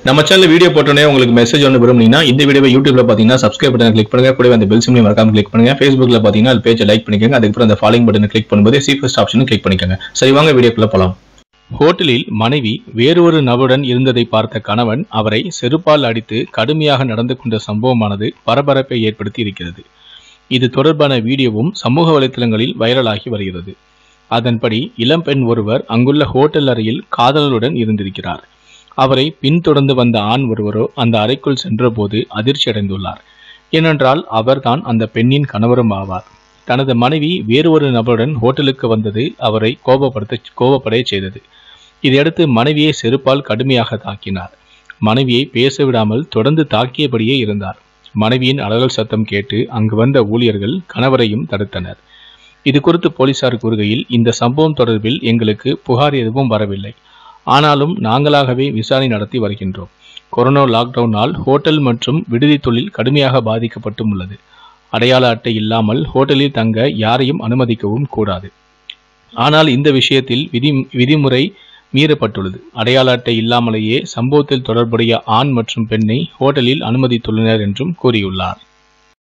நம்ம channel video போட்டோன்னே உங்களுக்கு மெசேஜ் ஒன்று விரும்புனீங்கன்னா இந்த வீடியோவை யூடியூப்ல பார்த்தீங்கன்னா சப்ஸ்கிரைப் பட்டன் கிளிக் பண்ணுங்க கூடவே அந்த பெல் சிம்லையும் மறக்காம கிளிக் பண்ணுங்க ஃபேஸ்புக்ல பார்த்தீங்கன்னா அது பேஜை லைக் பண்ணிக்கோங்க அதுக்கப்புறம் அந்த ஃபாலோயிங் பட்டனை கிளிக் பண்ணும்போது சி ஃபர்ஸ்ட் ஆப்ஷனும் கிளிக் பண்ணிக்கோங்க சரி வாங்க வீடியோக்குள்ள போலாம் ஹோட்டலில் மனைவி வேறொரு நபருடன் இருந்ததை பார்த்த கணவன் அவரை செருப்பால் அடித்து கடுமையாக நடந்து கொண்ட சம்பவமானது பரபரப்பை ஏற்படுத்தி இருக்கிறது இது தொடர்பான வீடியோவும் சமூக வலைத்தளங்களில் வைரலாகி வருகிறது அதன்படி இளம்பெண் ஒருவர் அங்குள்ள ஹோட்டல் அறையில் காதலருடன் இருந்திருக்கிறார் அவரை பின்தொடர்ந்து வந்த ஆண் ஒருவரோ அந்த அறைக்குள் சென்றபோது அதிர்ச்சி அடைந்துள்ளார் ஏனென்றால் அவர்தான் அந்த பெண்ணின் கணவரும் ஆவார் தனது மனைவி வேறு ஒரு நபருடன் ஹோட்டலுக்கு வந்தது அவரை கோபப்படுத்த கோபப்படைய செய்தது இதையடுத்து மனைவியை செருப்பால் கடுமையாக தாக்கினார் மனைவியை பேச விடாமல் தொடர்ந்து தாக்கியபடியே இருந்தார் மனைவியின் அலறல் சத்தம் கேட்டு அங்கு வந்த ஊழியர்கள் கணவரையும் தடுத்தனர் இது குறித்து போலீசார் கூறுகையில் இந்த சம்பவம் தொடர்பில் எங்களுக்கு புகார் எதுவும் வரவில்லை ஆனாலும் நாங்களாகவே விசாரணை நடத்தி வருகின்றோம் கொரோனா லாக்டவுனால் ஹோட்டல் மற்றும் விடுதி தொழில் கடுமையாக பாதிக்கப்பட்டும் உள்ளது அடையாள அட்டை இல்லாமல் ஹோட்டலில் தங்க யாரையும் அனுமதிக்கவும் கூடாது ஆனால் இந்த விஷயத்தில் விதி விதிமுறை மீறப்பட்டுள்ளது அடையாள அட்டை இல்லாமலேயே சம்பவத்தில் தொடர்புடைய ஆண் மற்றும் பெண்ணை ஹோட்டலில் அனுமதித்துள்ளனர் என்றும் கூறியுள்ளார்